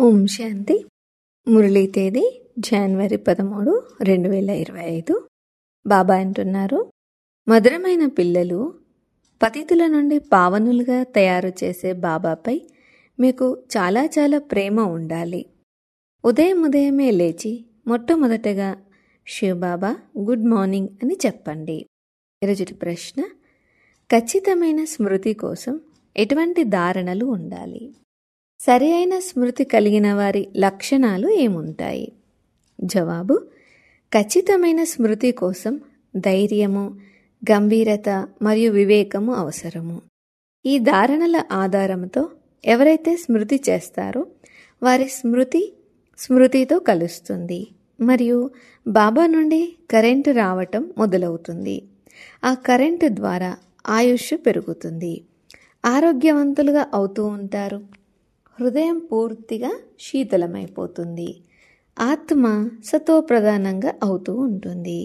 ఓం శాంతి మురళీ తేదీ జనవరి పదమూడు రెండు వేల ఇరవై ఐదు బాబా అంటున్నారు మధురమైన పిల్లలు పతితుల నుండి పావనులుగా తయారు చేసే బాబాపై మీకు చాలా చాలా ప్రేమ ఉండాలి ఉదయం ఉదయమే లేచి మొట్టమొదటగా శివబాబా గుడ్ మార్నింగ్ అని చెప్పండి ఈరోజుటి ప్రశ్న ఖచ్చితమైన స్మృతి కోసం ఎటువంటి ధారణలు ఉండాలి సరి అయిన స్మృతి కలిగిన వారి లక్షణాలు ఏముంటాయి జవాబు ఖచ్చితమైన స్మృతి కోసం ధైర్యము గంభీరత మరియు వివేకము అవసరము ఈ ధారణల ఆధారంతో ఎవరైతే స్మృతి చేస్తారో వారి స్మృతి స్మృతితో కలుస్తుంది మరియు బాబా నుండి కరెంటు రావటం మొదలవుతుంది ఆ కరెంటు ద్వారా ఆయుష్ పెరుగుతుంది ఆరోగ్యవంతులుగా అవుతూ ఉంటారు హృదయం పూర్తిగా శీతలమైపోతుంది ఆత్మ సతోప్రధానంగా అవుతూ ఉంటుంది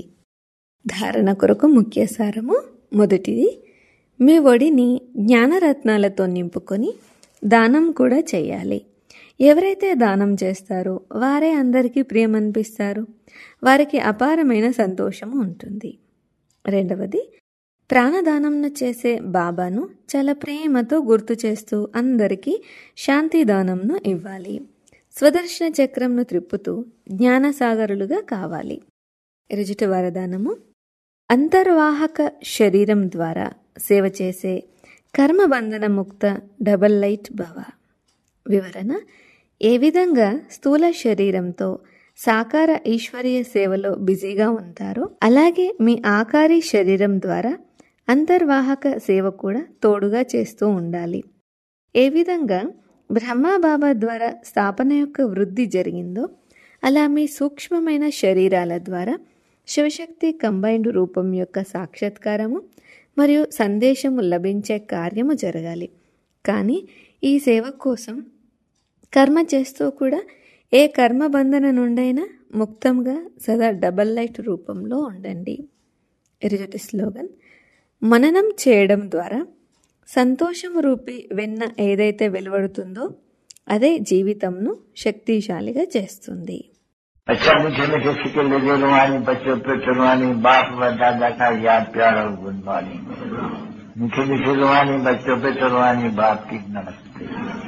ధారణ కొరకు ముఖ్య సారము మొదటిది మీ ఒడిని జ్ఞానరత్నాలతో నింపుకొని దానం కూడా చేయాలి ఎవరైతే దానం చేస్తారో వారే అందరికీ ప్రియమనిపిస్తారు వారికి అపారమైన సంతోషము ఉంటుంది రెండవది ప్రాణదానంను చేసే బాబాను చాలా ప్రేమతో గుర్తు చేస్తూ అందరికీ శాంతిదానంను ఇవ్వాలి స్వదర్శన చక్రంను త్రిప్పుతూ జ్ఞానసాగరులుగా కావాలి ఎరుజుట వరదానము అంతర్వాహక శరీరం ద్వారా సేవ చేసే కర్మబంధన ముక్త డబల్ లైట్ భవ వివరణ ఏ విధంగా స్థూల శరీరంతో సాకార ఈశ్వరీయ సేవలో బిజీగా ఉంటారో అలాగే మీ ఆకారి శరీరం ద్వారా అంతర్వాహక సేవ కూడా తోడుగా చేస్తూ ఉండాలి ఏ విధంగా బ్రహ్మబాబా ద్వారా స్థాపన యొక్క వృద్ధి జరిగిందో అలా మీ సూక్ష్మమైన శరీరాల ద్వారా శివశక్తి కంబైన్డ్ రూపం యొక్క సాక్షాత్కారము మరియు సందేశము లభించే కార్యము జరగాలి కానీ ఈ సేవ కోసం కర్మ చేస్తూ కూడా ఏ కర్మబంధన నుండైనా ముక్తంగా సదా డబల్ లైట్ రూపంలో ఉండండి ఎరుజటి స్లోగన్ మననం చేయడం ద్వారా సంతోషం రూపి వెన్న ఏదైతే వెలువడుతుందో అదే జీవితంను శక్తిశాలిగా చేస్తుంది अच्छा मीठे मीठे सिक्के लगे रुहानी बच्चों पे चुनवानी बाप व दादा का याद प्यार और गुड मॉर्निंग मीठे मीठे रुहानी बच्चों पे चुनवानी बाप की नमस्ते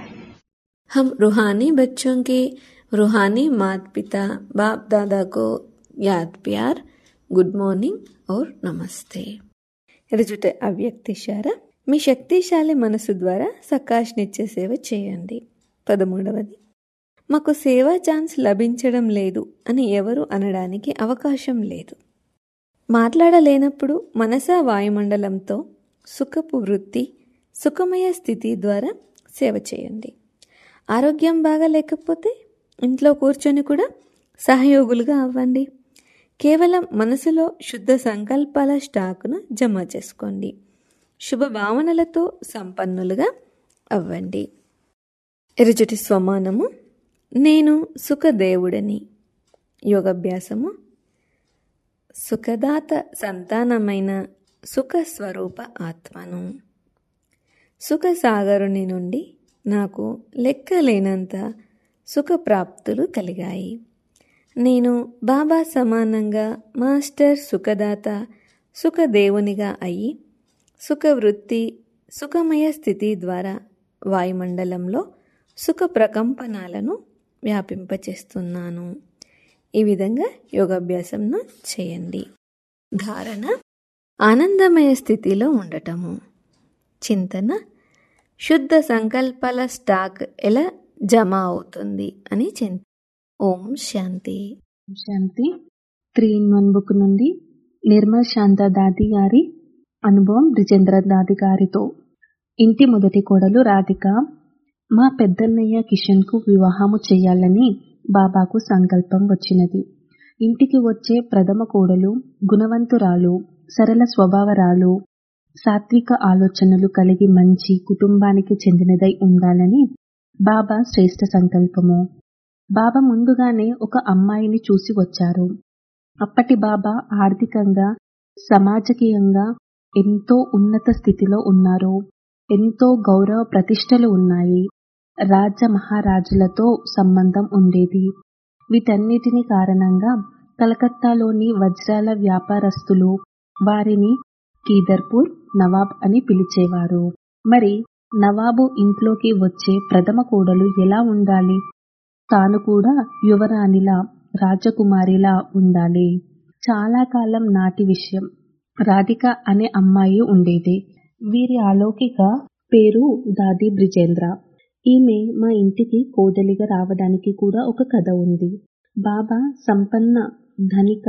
हम रूहानी बच्चों के रूहानी माता पिता बाप दादा को याद प्यार గుడ్ మార్నింగ్ और నమస్తే రుజుట అవ్యక్తిశార మీ శక్తిశాలి మనసు ద్వారా సకాష్నిచ్చే సేవ చేయండి పదమూడవది మాకు సేవా ఛాన్స్ లభించడం లేదు అని ఎవరు అనడానికి అవకాశం లేదు మాట్లాడలేనప్పుడు మనసా వాయుమండలంతో సుఖపు వృత్తి సుఖమయ స్థితి ద్వారా సేవ చేయండి ఆరోగ్యం బాగా లేకపోతే ఇంట్లో కూర్చొని కూడా సహయోగులుగా అవ్వండి కేవలం మనసులో శుద్ధ సంకల్పాల స్టాకును జమ చేసుకోండి శుభ భావనలతో సంపన్నులుగా అవ్వండి ఎరుజటి స్వమానము నేను సుఖదేవుడని యోగాభ్యాసము సుఖదాత సంతానమైన సుఖ స్వరూప ఆత్మను సుఖ సాగరుని నుండి నాకు లెక్కలేనంత సుఖప్రాప్తులు కలిగాయి నేను బాబా సమానంగా మాస్టర్ సుఖదాత సుఖదేవునిగా అయి సుఖవృత్తి సుఖమయ స్థితి ద్వారా వాయుమండలంలో సుఖ ప్రకంపనాలను వ్యాపింపచేస్తున్నాను ఈ విధంగా యోగాభ్యాసంను చేయండి ధారణ ఆనందమయ స్థితిలో ఉండటము చింతన శుద్ధ సంకల్పాల స్టాక్ ఎలా జమ అవుతుంది అని చింత ఓం శాంతి శాంతి త్రీ ఇన్ వన్ బుక్ నుండి నిర్మల్ శాంత దాది గారి అనుభవం బ్రిజేంద్ర దాది గారితో ఇంటి మొదటి కోడలు రాధిక మా పెద్దన్నయ్య కిషన్కు వివాహము చేయాలని బాబాకు సంకల్పం వచ్చినది ఇంటికి వచ్చే ప్రథమ కోడలు గుణవంతురాలు సరళ స్వభావరాలు సాత్విక ఆలోచనలు కలిగి మంచి కుటుంబానికి చెందినదై ఉండాలని బాబా శ్రేష్ఠ సంకల్పము బాబా ముందుగానే ఒక అమ్మాయిని చూసి వచ్చారు అప్పటి బాబా ఆర్థికంగా సమాజకీయంగా ఎంతో ఉన్నత స్థితిలో ఉన్నారు ఎంతో గౌరవ ప్రతిష్టలు ఉన్నాయి రాజ మహారాజులతో సంబంధం ఉండేది వీటన్నిటిని కారణంగా కలకత్తాలోని వజ్రాల వ్యాపారస్తులు వారిని కీదర్పూర్ నవాబ్ అని పిలిచేవారు మరి నవాబు ఇంట్లోకి వచ్చే ప్రథమ కోడలు ఎలా ఉండాలి తాను కూడా యువరాణిలా రాజకుమారిలా ఉండాలి చాలా కాలం నాటి విషయం రాధిక అనే అమ్మాయి ఉండేది వీరి అలౌకిక పేరు దాది బ్రిజేంద్ర ఈమె మా ఇంటికి కోడలిగా రావడానికి కూడా ఒక కథ ఉంది బాబా సంపన్న ధనిక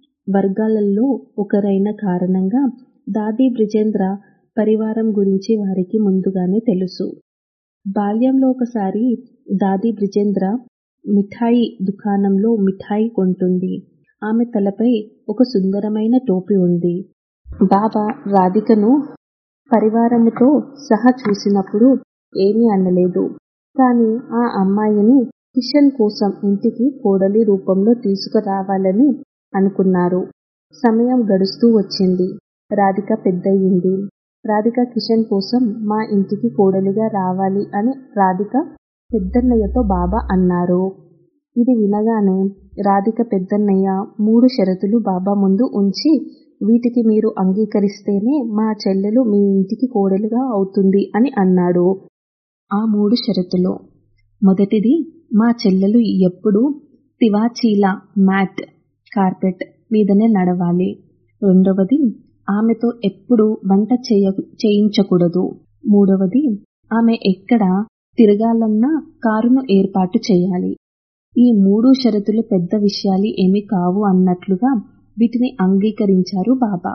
వర్గాలలో ఒకరైన కారణంగా దాది బ్రిజేంద్ర పరివారం గురించి వారికి ముందుగానే తెలుసు బాల్యంలో ఒకసారి దాది బ్రిజేంద్ర మిఠాయి దుకాణంలో మిఠాయి కొంటుంది ఆమె తలపై ఒక సుందరమైన టోపీ ఉంది బాబా రాధికను పరివారముతో సహా చూసినప్పుడు ఏమీ అనలేదు కానీ ఆ అమ్మాయిని కిషన్ కోసం ఇంటికి కోడలి రూపంలో తీసుకురావాలని అనుకున్నారు సమయం గడుస్తూ వచ్చింది రాధిక పెద్దయింది రాధిక కిషన్ కోసం మా ఇంటికి కోడలిగా రావాలి అని రాధిక పెద్దన్నయ్యతో బాబా అన్నారు ఇది వినగానే రాధిక పెద్దన్నయ్య మూడు షరతులు బాబా ముందు ఉంచి వీటికి మీరు అంగీకరిస్తేనే మా చెల్లెలు మీ ఇంటికి కోడలుగా అవుతుంది అని అన్నాడు ఆ మూడు షరతులు మొదటిది మా చెల్లెలు ఎప్పుడు తివాచీల మ్యాట్ కార్పెట్ మీదనే నడవాలి రెండవది ఆమెతో ఎప్పుడు వంట చేయ చేయించకూడదు మూడవది ఆమె ఎక్కడ తిరగాలన్నా కారును ఏర్పాటు చేయాలి ఈ మూడు షరతులు పెద్ద విషయాలు ఏమి కావు అన్నట్లుగా వీటిని అంగీకరించారు బాబా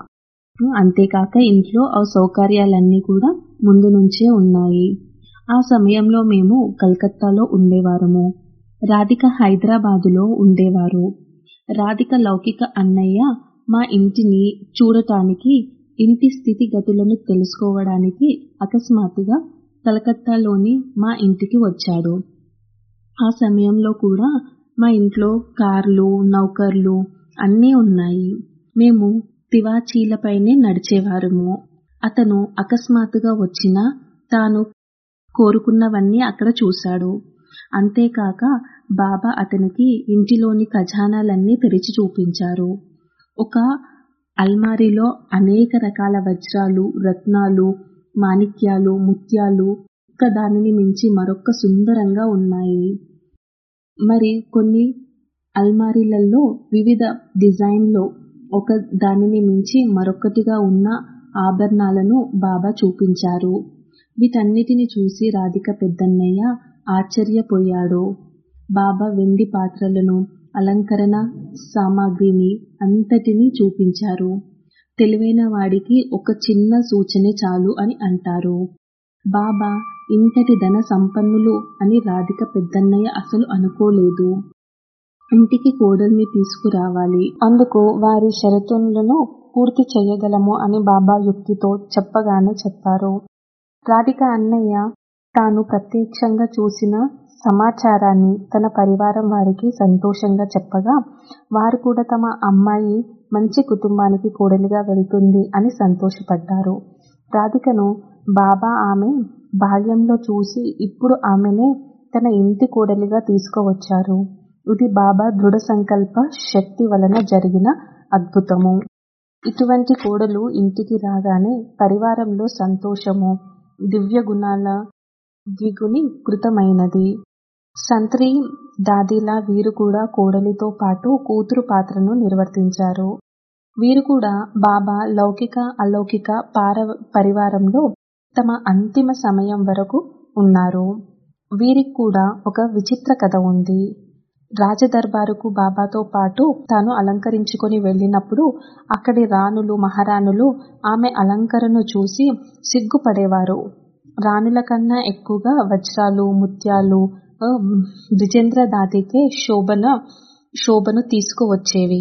అంతేకాక ఇంట్లో ఆ సౌకర్యాలన్నీ కూడా ముందు నుంచే ఉన్నాయి ఆ సమయంలో మేము కలకత్తాలో ఉండేవారము రాధిక హైదరాబాదులో ఉండేవారు రాధిక లౌకిక అన్నయ్య మా ఇంటిని చూడటానికి ఇంటి స్థితిగతులను తెలుసుకోవడానికి అకస్మాత్తుగా కలకత్తాలోని మా ఇంటికి వచ్చాడు ఆ సమయంలో కూడా మా ఇంట్లో కార్లు నౌకర్లు అన్నీ ఉన్నాయి మేము తివాచీలపైనే నడిచేవారము అతను అకస్మాత్తుగా వచ్చినా తాను కోరుకున్నవన్నీ అక్కడ చూశాడు అంతేకాక బాబా అతనికి ఇంటిలోని ఖజానాలన్నీ తెరిచి చూపించారు ఒక అల్మారీలో అనేక రకాల వజ్రాలు రత్నాలు మాణిక్యాలు ముత్యాలు ఒక్క దానిని మించి మరొక్క సుందరంగా ఉన్నాయి మరి కొన్ని అల్మారీలలో వివిధ డిజైన్లో ఒక దానిని మించి మరొకటిగా ఉన్న ఆభరణాలను బాబా చూపించారు వీటన్నిటిని చూసి రాధిక పెద్దన్నయ్య ఆశ్చర్యపోయాడు బాబా వెండి పాత్రలను అలంకరణ సామాగ్రిని అంతటినీ చూపించారు తెలివైన వాడికి ఒక చిన్న సూచనే చాలు అని అంటారు బాబా ఇంతటి ధన సంపన్నులు అని రాధిక పెద్దన్నయ్య అసలు అనుకోలేదు ఇంటికి కోడల్ని తీసుకురావాలి అందుకు వారి షరతులను పూర్తి చేయగలము అని బాబా యుక్తితో చెప్పగానే చెప్పారు రాధిక అన్నయ్య తాను ప్రత్యక్షంగా చూసిన సమాచారాన్ని తన పరివారం వారికి సంతోషంగా చెప్పగా వారు కూడా తమ అమ్మాయి మంచి కుటుంబానికి కోడలిగా వెళ్తుంది అని సంతోషపడ్డారు రాధికను బాబా ఆమె బాల్యంలో చూసి ఇప్పుడు ఆమెనే తన ఇంటి కోడలిగా తీసుకువచ్చారు ఇది బాబా దృఢ సంకల్ప శక్తి వలన జరిగిన అద్భుతము ఇటువంటి కోడలు ఇంటికి రాగానే పరివారంలో సంతోషము దివ్య గుణాల ద్విగుని కృతమైనది సంత్రి దాదిలా వీరు కూడా కోడలితో పాటు కూతురు పాత్రను నిర్వర్తించారు వీరు కూడా బాబా లౌకిక అలౌకిక పార పరివారంలో తమ అంతిమ సమయం వరకు ఉన్నారు వీరికి కూడా ఒక విచిత్ర కథ ఉంది రాజదర్బారుకు బాబాతో పాటు తాను అలంకరించుకొని వెళ్ళినప్పుడు అక్కడి రాణులు మహారాణులు ఆమె అలంకరణను చూసి సిగ్గుపడేవారు రాణుల కన్నా ఎక్కువగా వజ్రాలు ముత్యాలు బ్రిజేంద్ర దాదికే శోభన శోభను తీసుకువచ్చేవి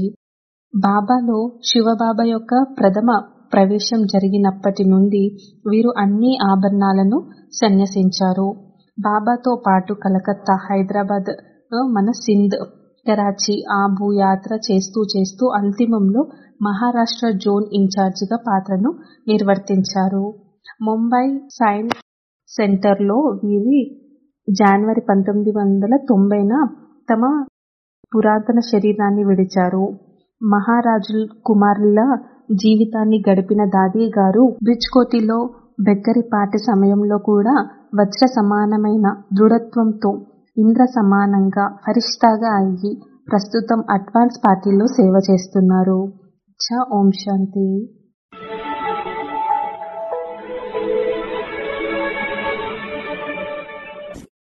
బాబాలో శివబాబా యొక్క ప్రథమ ప్రవేశం జరిగినప్పటి నుండి వీరు అన్ని ఆభరణాలను సన్యసించారు బాబాతో పాటు కలకత్తా హైదరాబాద్ మన సింధ్ కరాచీ ఆబు యాత్ర చేస్తూ చేస్తూ అంతిమంలో మహారాష్ట్ర జోన్ ఇన్ఛార్జిగా పాత్రను నిర్వర్తించారు ముంబై సైన్స్ సెంటర్లో వీరి జనవరి పంతొమ్మిది వందల తొంభైన తమ పురాతన శరీరాన్ని విడిచారు మహారాజుల కుమారుల జీవితాన్ని గడిపిన దాది గారు బ్రిడ్జ్కోటిలో బెక్కరిపాటి సమయంలో కూడా వజ్ర సమానమైన దృఢత్వంతో ఇంద్ర సమానంగా ఫరిష్తాగా అయ్యి ప్రస్తుతం అడ్వాన్స్ పార్టీలో సేవ చేస్తున్నారు చ ఓం శాంతి